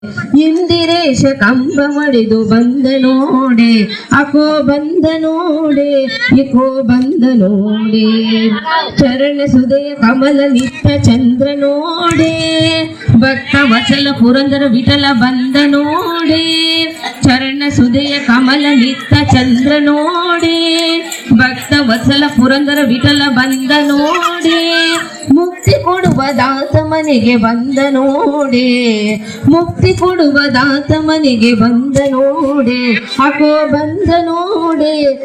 ಇಂದಿರೇಶ ಕಂಬ ಮಡಿದು ಬಂದ ನೋಡೆ ಅಕೋ ಬಂದ ನೋಡೆ ಇಕೋ ಬಂದ ನೋಡೆ ಚರಣ ಸುದಯ ಕಮಲ ನಿತ್ಯ ಚಂದ್ರ ನೋಡೆ ಭಕ್ತ ವಚಲ ಪುರಂದರ ವಿಠಲ ಬಂದ ನೋಡೆ ಚರಣ ಸುದಯ ಕಮಲ ನಿತ್ಯ ಚಂದ್ರ ನೋಡೆ ಭಕ್ತ ವತ್ಸಲ ಪುರಂದರ ವಿಠಲ ಬಂದ ನೋಡೆ ಮುಕ್ತಿ ಕೊಡುವ ದಾತ ಮನೆಗೆ ಬಂದ ನೋಡೆ ಮುಕ್ತಿ ಕೊಡುವ ದಾತ ಮನೆಗೆ ಬಂದ ನೋಡೆ ಅಕೋ ಬಂದ ನೋಡೆ